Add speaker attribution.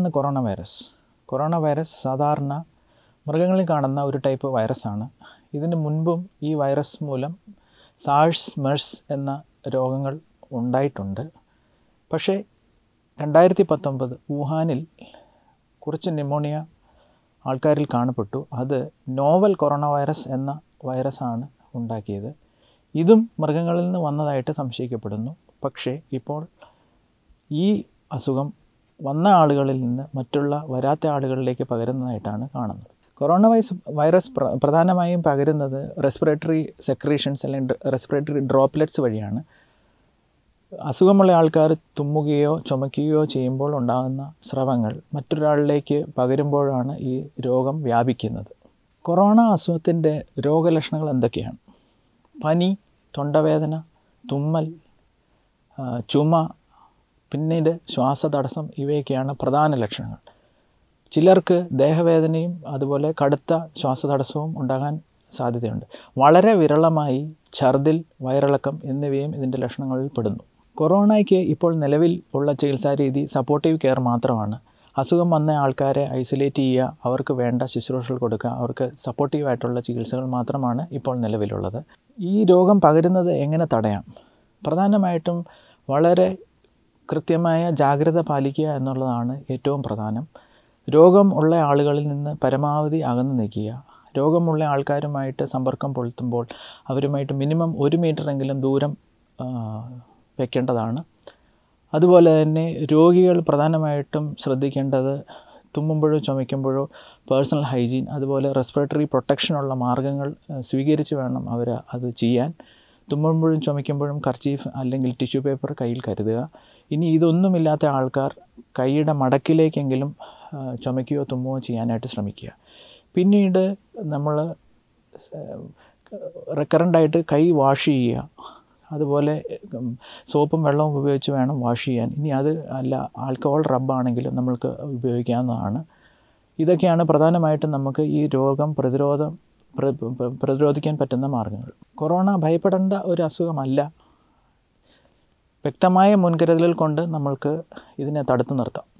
Speaker 1: എന്താണ് corona virus corona virus സാധാരണ മൃഗങ്ങളിൽ കാണുന്ന ഒരു ടൈപ്പ് വൈറസാണ് ഇതിന് മുൻപും ഈ വൈറസ് മൂലം സാഴ്സ് മെഴ്സ് എന്ന രോഗങ്ങൾ ഉണ്ടായിട്ടുണ്ട് പക്ഷേ രണ്ടായിരത്തി പത്തൊമ്പത് വുഹാനിൽ കുറച്ച് ന്യൂമോണിയ ആൾക്കാരിൽ കാണപ്പെട്ടു അത് നോവൽ കൊറോണ വൈറസ് എന്ന വൈറസാണ് ഉണ്ടാക്കിയത് ഇതും മൃഗങ്ങളിൽ നിന്ന് വന്നതായിട്ട് സംശയിക്കപ്പെടുന്നു പക്ഷേ ഇപ്പോൾ ഈ അസുഖം വന്ന ആളുകളിൽ നിന്ന് മറ്റുള്ള വരാത്ത ആളുകളിലേക്ക് പകരുന്നതായിട്ടാണ് കാണുന്നത് കൊറോണ വൈസ് വൈറസ് പ്ര പ്രധാനമായും പകരുന്നത് റെസ്പിറേറ്ററി സെക്രീഷൻസ് അല്ലെങ്കിൽ റെസ്പിറേറ്ററി ഡ്രോപ്ലെറ്റ്സ് വഴിയാണ് അസുഖമുള്ള ആൾക്കാർ തുമ്മുകയോ ചുമയ്ക്കുകയോ ചെയ്യുമ്പോൾ ഉണ്ടാകുന്ന സ്രവങ്ങൾ മറ്റൊരാളിലേക്ക് പകരുമ്പോഴാണ് ഈ രോഗം വ്യാപിക്കുന്നത് കൊറോണ അസുഖത്തിൻ്റെ രോഗലക്ഷണങ്ങൾ എന്തൊക്കെയാണ് പനി തൊണ്ടവേദന തുമ്മൽ ചുമ പിന്നീട് ശ്വാസതടസ്സം ഇവയൊക്കെയാണ് പ്രധാന ലക്ഷണങ്ങൾ ചിലർക്ക് ദേഹവേദനയും അതുപോലെ കടുത്ത ശ്വാസതടസ്സവും ഉണ്ടാകാൻ സാധ്യതയുണ്ട് വളരെ വിരളമായി ഛർദിൽ വയറിളക്കം എന്നിവയും ഇതിൻ്റെ ലക്ഷണങ്ങളിൽ പെടുന്നു കൊറോണയ്ക്ക് ഇപ്പോൾ നിലവിൽ ഉള്ള ചികിത്സാ രീതി സപ്പോർട്ടീവ് കെയർ മാത്രമാണ് അസുഖം വന്ന ആൾക്കാരെ ഐസൊലേറ്റ് ചെയ്യുക അവർക്ക് വേണ്ട ശുശ്രൂഷകൾ കൊടുക്കുക അവർക്ക് സപ്പോർട്ടീവായിട്ടുള്ള ചികിത്സകൾ മാത്രമാണ് ഇപ്പോൾ നിലവിലുള്ളത് ഈ രോഗം പകരുന്നത് എങ്ങനെ തടയാം പ്രധാനമായിട്ടും വളരെ കൃത്യമായ ജാഗ്രത പാലിക്കുക എന്നുള്ളതാണ് ഏറ്റവും പ്രധാനം രോഗം ഉള്ള ആളുകളിൽ നിന്ന് പരമാവധി അകന്നു നിൽക്കുക രോഗമുള്ള ആൾക്കാരുമായിട്ട് സമ്പർക്കം പുലർത്തുമ്പോൾ അവരുമായിട്ട് മിനിമം ഒരു മീറ്ററെങ്കിലും ദൂരം വെക്കേണ്ടതാണ് അതുപോലെ തന്നെ രോഗികൾ പ്രധാനമായിട്ടും ശ്രദ്ധിക്കേണ്ടത് തുമ്മുമ്പോഴോ ചുമയ്ക്കുമ്പോഴോ പേഴ്സണൽ ഹൈജീൻ അതുപോലെ റെസ്പിറേറ്ററി പ്രൊട്ടക്ഷനുള്ള മാർഗ്ഗങ്ങൾ സ്വീകരിച്ച് വേണം അവർ അത് ചെയ്യാൻ തുമ്മുമ്പോഴും ചുമയ്ക്കുമ്പോഴും കർച്ചീഫ് അല്ലെങ്കിൽ ടിഷ്യൂ പേപ്പർ കയ്യിൽ കരുതുക ഇനി ഇതൊന്നുമില്ലാത്ത ആൾക്കാർ കൈയുടെ മടക്കിലേക്കെങ്കിലും ചുമയ്ക്കുകയോ തുമ്മുകയോ ചെയ്യാനായിട്ട് ശ്രമിക്കുക പിന്നീട് നമ്മൾ റെക്കറൻ്റായിട്ട് കൈ വാഷ് ചെയ്യുക അതുപോലെ സോപ്പും വെള്ളവും ഉപയോഗിച്ച് വേണം വാഷ് ചെയ്യാൻ ഇനി അത് അല്ല ആൽക്കഹോൾ റബ്ബാണെങ്കിലും നമ്മൾക്ക് ഉപയോഗിക്കാവുന്നതാണ് ഇതൊക്കെയാണ് പ്രധാനമായിട്ടും നമുക്ക് ഈ രോഗം പ്രതിരോധം പ്രതിരോധിക്കാൻ പറ്റുന്ന മാർഗ്ഗങ്ങൾ കൊറോണ ഭയപ്പെടേണ്ട ഒരു അസുഖമല്ല വ്യക്തമായ മുൻകരുതലുകൾ കൊണ്ട് നമ്മൾക്ക് ഇതിനെ തടുത്തു നിർത്താം